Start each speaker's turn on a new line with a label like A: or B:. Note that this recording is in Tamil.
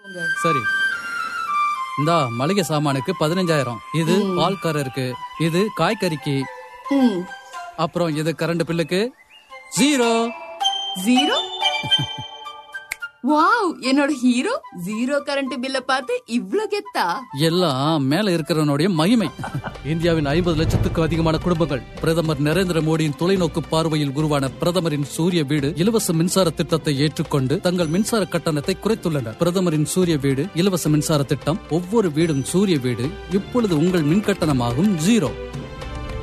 A: சரி இந்தா மளிகை சாமானுக்கு பதினஞ்சாயிரம் இது பால்காரருக்கு இது காய்கறிக்கு
B: ம்
A: அப்புறம் இது கரண்ட் பில்லுக்கு ஜீரோ
B: ஜீரோ வாவ் என்னோட ஹீரோ ஜீரோ கரண்ட் பில்ல பார்த்து இவ்ளோ கெத்தா
A: எல்லாம் மேல இருக்கிறவனுடைய மகிமை இந்தியாவின் ஐம்பது லட்சத்துக்கு அதிகமான குடும்பங்கள் பிரதமர் நரேந்திர மோடியின் தொலைநோக்கு பார்வையில் உருவான பிரதமரின் சூரிய வீடு இலவச மின்சார திட்டத்தை ஏற்றுக்கொண்டு தங்கள் மின்சார கட்டணத்தை குறைத்துள்ளனர் பிரதமரின் சூரிய வீடு இலவச மின்சார திட்டம் ஒவ்வொரு வீடும் சூரிய வீடு இப்பொழுது உங்கள் மின் கட்டணமாகும் ஜீரோ